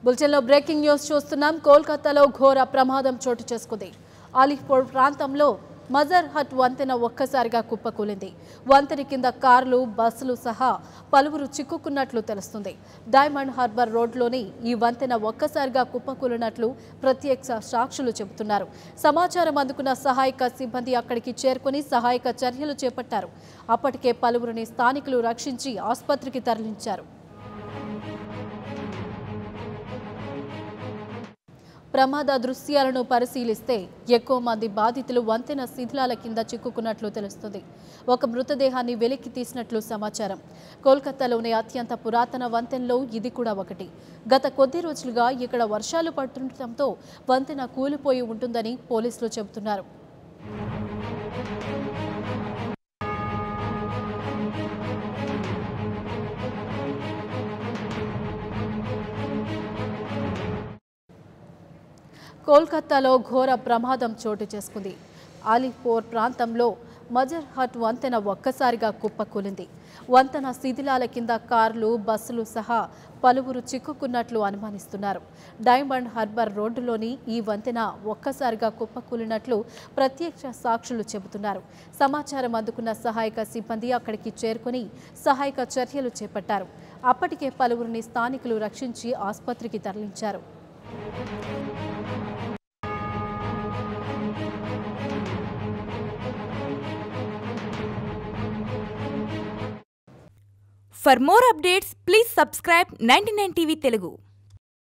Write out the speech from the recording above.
బులెటిన్లో breaking news చూస్తున్నాం కోల్కతాలో ఘోర ప్రమాదం చోటు చేసుకుంది అలీపూర్ ప్రాంతంలో మజర్ హట్ వంతెన ఒక్కసారిగా కుప్పకూలింది వంతెన కింద కార్లు బస్సులు సహా పలువురు చిక్కుకున్నట్లు తెలుస్తుంది డైమండ్ హార్బర్ రోడ్లోని ఈ వంతెన ఒక్కసారిగా కుప్పకూలినట్లు ప్రత్యక్ష సాక్షులు చెబుతున్నారు సమాచారం అందుకున్న సహాయక సిబ్బంది అక్కడికి చేరుకుని సహాయక చర్యలు చేపట్టారు అప్పటికే పలువురిని స్థానికులు రక్షించి ఆసుపత్రికి తరలించారు ప్రమాద దృశ్యాలను పరిశీలిస్తే ఎక్కువ మంది బాధితులు వంతెన శిథిలాల కింద చిక్కుకున్నట్లు తెలుస్తుంది ఒక మృతదేహాన్ని వెలికి తీసినట్లు సమాచారం కోల్కతాలోని అత్యంత పురాతన వంతెనలో ఇది కూడా ఒకటి గత కొద్ది రోజులుగా ఇక్కడ వర్షాలు పడుతుండటంతో వంతెన కూలిపోయి ఉంటుందని పోలీసులు చెబుతున్నారు కోల్కతాలో ఘోర ప్రమాదం చోటు చేసుకుంది అలీపూర్ ప్రాంతంలో మజర్ హట్ వంతెన ఒక్కసారిగా కుప్పకూలింది వంతెన శిథిలాల కింద కార్లు బస్సులు సహా పలువురు చిక్కుకున్నట్లు అనుమానిస్తున్నారు డైమండ్ హార్బర్ రోడ్డులోని ఈ వంతెన ఒక్కసారిగా కుప్పకూలినట్లు ప్రత్యక్ష సాక్షులు చెబుతున్నారు సమాచారం అందుకున్న సహాయక సిబ్బంది అక్కడికి చేరుకుని సహాయక చర్యలు చేపట్టారు అప్పటికే పలువురిని స్థానికులు రక్షించి ఆసుపత్రికి తరలించారు For more updates, please subscribe 99 TV Telugu.